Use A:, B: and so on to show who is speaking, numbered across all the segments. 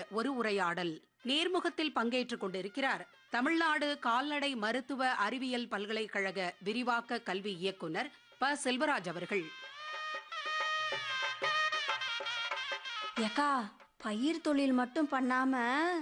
A: ஒரு உரையாடல் நேர்முகத்தில் பங்கேற்றுக் கொண்டிருக்கிறார் தமிழ்நாடு கால்நடை மருத்துவ அறிவியல் பல்கலைக்கழக விரிவாக்க கல்வி இயக்குனர் ப செல்வராஜ் அவர்கள்
B: ஏக்கா பயிர் தொழில் மட்டும் பண்ணாம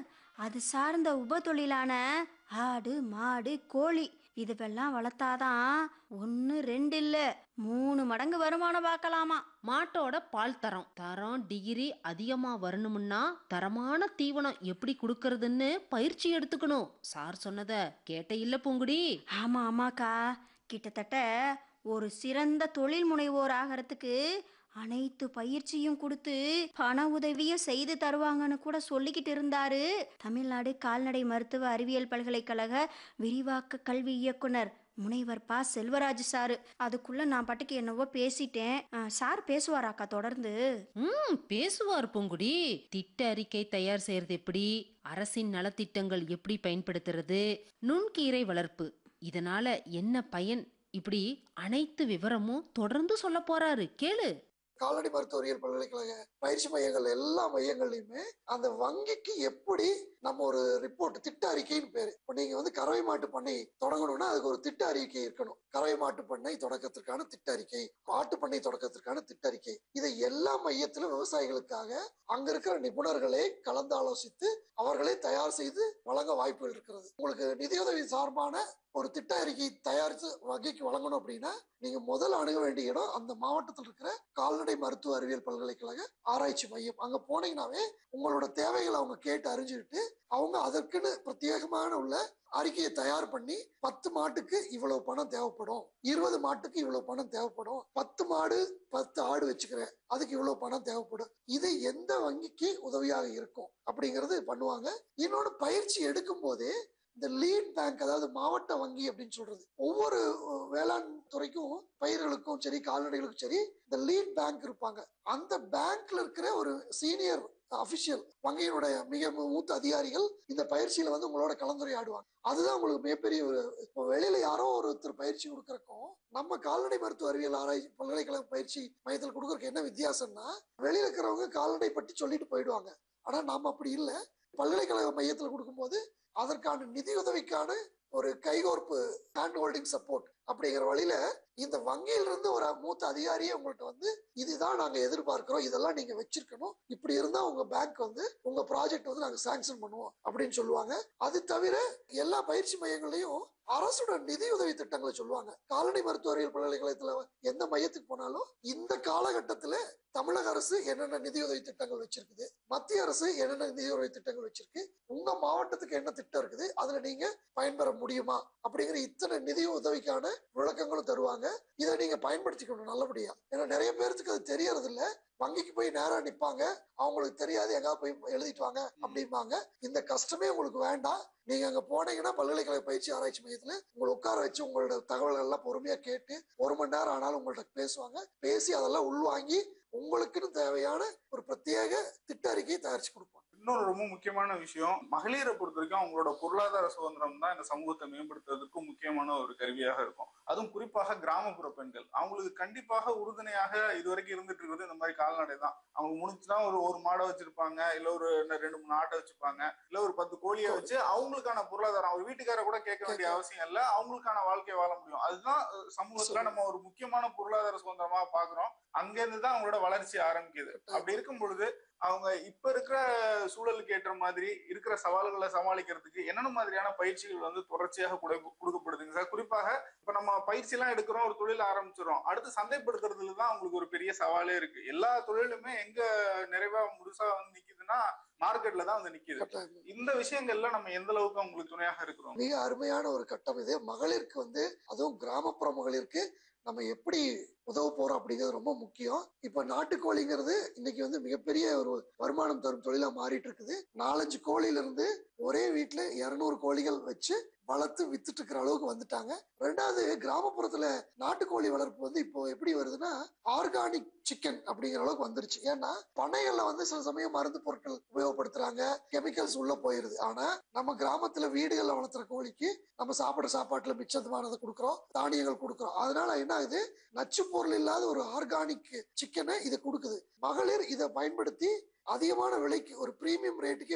B: அது சார்ந்த உப தொழிலான ஆடு மாடு கோழி இதுவெல்லாம் வளர்த்தாதான் ஒன்று ரெண்டு இல்லை மூணு மடங்கு வருமானம் பார்க்கலாமா
C: மாட்டோட பால் தரம் தரம் டிகிரி அதிகமா வரணும்னா தரமான தீவனம் எப்படி கொடுக்கறதுன்னு பயிற்சி எடுத்துக்கணும் சார் சொன்னத கேட்ட இல்ல பூங்குடி
B: ஆமா ஆமாக்கா கிட்டத்தட்ட ஒரு சிறந்த தொழில் முனைவோர் ஆகிறதுக்கு அனைத்து பயிற்சியும் கொடுத்து பண உதவியும் செய்து தருவாங்கன்னு கூட சொல்லிக்கிட்டு இருந்தாரு தமிழ்நாடு கால்நடை மருத்துவ அறிவியல் பல்கலைக்கழக விரிவாக்க கல்வி இயக்குனர் முனைவர் பா செல்வராஜ் சாரு அதுக்குள்ள நான் பாட்டுக்கு என்னவோ பேசிட்டேன் ஆ, சார் பேசுவாராக்கா தொடர்ந்து
C: ம் பேசுவார் பூங்குடி திட்ட அறிக்கை தயார் செய்யறது எப்படி அரசின் நலத்திட்டங்கள் எப்படி பயன்படுத்துறது நுண்கீரை வளர்ப்பு இதனால என்ன பயன் இப்படி அனைத்து விவரமும் தொடர்ந்து சொல்ல போறாரு கேளு
D: கால்நடை மருத்துவரியல் பல்கலைக்கழக பயிற்சி மையங்கள் எல்லா மையங்கள்லையுமே அந்த வங்கிக்கு எப்படி நம்ம ஒரு ரிப்போர்ட் திட்ட அறிக்கைன்னு பேரு இப்போ நீங்க வந்து கறவை மாட்டு பண்ணை தொடங்கணும்னா அதுக்கு ஒரு திட்ட அறிக்கை இருக்கணும் கறவை மாட்டு பண்ணை தொடக்கத்திற்கான திட்ட அறிக்கை மாட்டு பண்ணை தொடக்கத்திற்கான திட்ட அறிக்கை இதை எல்லா மையத்திலும் விவசாயிகளுக்காக அங்க இருக்கிற நிபுணர்களே கலந்து ஆலோசித்து அவர்களே தயார் செய்து வழங்க வாய்ப்புகள் இருக்கிறது உங்களுக்கு நிதியுதவி சார்பான ஒரு திட்ட அறிக்கை தயாரித்து வங்கிக்கு வழங்கணும் அப்படின்னா நீங்க முதல் அணுக வேண்டிய இடம் அந்த மாவட்டத்தில் இருக்கிற கால்நடை மருத்துவ அறிவியல் பல்கலைக்கழக ஆராய்ச்சி மையம் அங்க போனீங்கன்னாவே உங்களோட தேவைகளை அவங்க கேட்டு அறிஞ்சுக்கிட்டு அவங்க அதற்குன்னு பிரத்யேகமான உள்ள அறிக்கையை தயார் பண்ணி பத்து மாட்டுக்கு இவ்வளவு பணம் தேவைப்படும் இருபது மாட்டுக்கு இவ்வளவு பணம் தேவைப்படும் பத்து மாடு பத்து ஆடு வச்சுக்கிறேன் அதுக்கு இவ்வளவு பணம் தேவைப்படும் இது எந்த வங்கிக்கு உதவியாக இருக்கும் அப்படிங்கறது பண்ணுவாங்க இன்னொன்னு பயிற்சி எடுக்கும் போதே இந்த லீட் பேங்க் அதாவது மாவட்ட வங்கி அப்படின்னு சொல்றது ஒவ்வொரு அஹ், வேளாண் துறைக்கும் பயிர்களுக்கும் சரி கால்நடைகளுக்கும் சரி இந்த லீட் பேங்க் இருப்பாங்க அந்த பேங்க்ல இருக்கிற ஒரு சீனியர் அபிஷியல் வங்கியினுடைய மிக மூத்த அதிகாரிகள் இந்த பயிற்சியில வந்து உங்களோட கலந்துரையாடுவாங்க அதுதான் உங்களுக்கு மிகப்பெரிய ஒரு இப்போ வெளியில யாரோ ஒருத்தர் பயிற்சி கொடுக்கறக்கும் நம்ம கால்நடை மருத்துவ அறிவியல் ஆராய்ச்சி பல்கலைக்கழக பயிற்சி மையத்தில் கொடுக்கறதுக்கு என்ன வித்தியாசம்னா வெளியில இருக்கிறவங்க கால்நடை பற்றி சொல்லிட்டு போயிடுவாங்க ஆனா நாம அப்படி இல்லை பல்கலைக்கழக மையத்தில் கொடுக்கும்போது அதற்கான நிதியுதவிக்கான ஒரு கைகோர்ப்பு ஹேண்ட் ஹோல்டிங் சப்போர்ட் அப்படிங்கிற வழியில இந்த வங்கியிலிருந்து ஒரு மூத்த அதிகாரியே உங்கள்ட்ட வந்து இதுதான் நாங்க எதிர்பார்க்கிறோம் இதெல்லாம் நீங்க வச்சிருக்கணும் இப்படி இருந்தா உங்க பேங்க் வந்து உங்க ப்ராஜெக்ட் வந்து நாங்க சாங்ஷன் பண்ணுவோம் அப்படின்னு சொல்லுவாங்க அது தவிர எல்லா பயிற்சி மையங்களையும் அரசோட நிதியுதவி திட்டங்களை சொல்லுவாங்க கால்நடை மருத்துவ அறிவியல் பல்கலைக்கழகத்துல எந்த மையத்துக்கு போனாலும் இந்த காலகட்டத்துல தமிழக அரசு என்னென்ன நிதியுதவி திட்டங்கள் வச்சிருக்குது மத்திய அரசு என்னென்ன நிதியுதவி திட்டங்கள் வச்சிருக்கு உங்க மாவட்டத்துக்கு என்ன திட்டம் இருக்குது அதுல நீங்க பயன்பெற முடியுமா அப்படிங்கிற இத்தனை நிதி உதவிக்கான விளக்கங்களும் தருவாங்க இதை நீங்க பயன்படுத்திக்கணும் நல்லபடியா ஏன்னா நிறைய பேருக்கு அது தெரியறது இல்ல வங்கிக்கு போய் நேரா நிப்பாங்க அவங்களுக்கு தெரியாது எங்காவது போய் எழுதிட்டு வாங்க அப்படிம்பாங்க இந்த கஷ்டமே உங்களுக்கு வேண்டாம் நீங்க அங்க போனீங்கன்னா பல்கலைக்கழக பயிற்சி ஆராய்ச்சி மையத்துல உங்களை உட்கார வச்சு உங்களோட தகவல்கள் எல்லாம் பொறுமையா கேட்டு ஒரு மணி நேரம் ஆனாலும் உங்கள்ட்ட பேசுவாங்க பேசி அதெல்லாம் உள்வாங்கி உங்களுக்குன்னு தேவையான ஒரு பிரத்யேக திட்ட அறிக்கையை தயாரிச்சு கொடுப்பாங்க
E: இன்னொரு ரொம்ப முக்கியமான விஷயம் மகளிரை பொறுத்த வரைக்கும் அவங்களோட பொருளாதார சுதந்திரம் தான் இந்த சமூகத்தை மேம்படுத்துறதுக்கு முக்கியமான ஒரு கருவியாக இருக்கும் அதுவும் குறிப்பாக கிராமப்புற பெண்கள் அவங்களுக்கு கண்டிப்பாக உறுதுணையாக இதுவரைக்கும் இருந்துட்டு இருக்கிறது இந்த மாதிரி கால்நடை தான் அவங்க முடிஞ்சுதான் ஒரு ஒரு மாடை வச்சிருப்பாங்க இல்ல ஒரு இன்னும் ரெண்டு மூணு ஆட்டை வச்சுப்பாங்க இல்ல ஒரு பத்து கோழியை வச்சு அவங்களுக்கான பொருளாதாரம் அவர் வீட்டுக்கார கூட கேட்க வேண்டிய அவசியம் இல்ல அவங்களுக்கான வாழ்க்கையை வாழ முடியும் அதுதான் அஹ், சமூகத்துல நம்ம ஒரு முக்கியமான பொருளாதார சுதந்திரமா பாக்குறோம் அங்க இருந்து தான் அவங்களோட வளர்ச்சி ஆரம்பிக்குது அப்படி இருக்கும் பொழுது அவங்க இப்ப இருக்கிற சூழலுக்கு ஏற்ற மாதிரி இருக்கிற சவால்களை சமாளிக்கிறதுக்கு என்னென்ன மாதிரியான பயிற்சிகள் வந்து தொடர்ச்சியாக கொடு- கொடுக்கப்படுதுங்க சார் குறிப்பாக இப்ப நம்ம பயிற்சி எல்லாம் எடுக்கிறோம் ஒரு தொழில் ஆரம்பிச்சிடும் அடுத்து சந்தைப்படுத்துறதுல தான் அவங்களுக்கு ஒரு பெரிய சவாலே இருக்கு எல்லா தொழிலுமே எங்க நிறைவா முழுசா வந்து நிக்குதுன்னா மார்க்கெட்ல தான் வந்து நிக்குது
D: கட்டாயம்.
E: இந்த விஷயங்கள்ல நம்ம எந்த அளவுக்கு அவங்களுக்கு துணையாக இருக்கிறோம்
D: மிக அருமையான ஒரு கட்டம் இது மகளிருக்கு வந்து அதுவும் கிராமப்புற மகளிருக்கு நம்ம எப்படி உதவ போறோம் அப்படிங்கிறது ரொம்ப முக்கியம் இப்ப நாட்டுக்கோழிங்கிறது இன்னைக்கு வந்து மிகப்பெரிய ஒரு வருமானம் தரும் தொழிலா மாறிட்டு இருக்குது நாலஞ்சு கோழில இருந்து ஒரே வீட்டுல இருநூறு கோழிகள் வச்சு வளர்த்து வித்துட்டு இருக்கிற அளவுக்கு வந்துட்டாங்க ரெண்டாவது கிராமப்புறத்துல நாட்டுக்கோழி வளர்ப்பு வந்து இப்போ எப்படி வருதுன்னா ஆர்கானிக் சிக்கன் அப்படிங்கிற அளவுக்கு வந்துருச்சு ஏன்னா பண்ணைகள்ல வந்து சில சமயம் மருந்து பொருட்கள் உபயோகப்படுத்துறாங்க கெமிக்கல்ஸ் உள்ள போயிருது ஆனா நம்ம கிராமத்துல வீடுகள்ல வளர்த்துற கோழிக்கு நம்ம சாப்பிட சாப்பாட்டுல மிச்சமானதை கொடுக்குறோம் தானியங்கள் கொடுக்குறோம் அதனால என்ன ஆகுது நச்சு பொருள் இல்லாத ஒரு ஆர்கானிக் சிக்கனை இது கொடுக்குது மகளிர் இதை பயன்படுத்தி அதிகமான விலைக்கு ஒரு பிரீமியம் ரேட்டுக்கு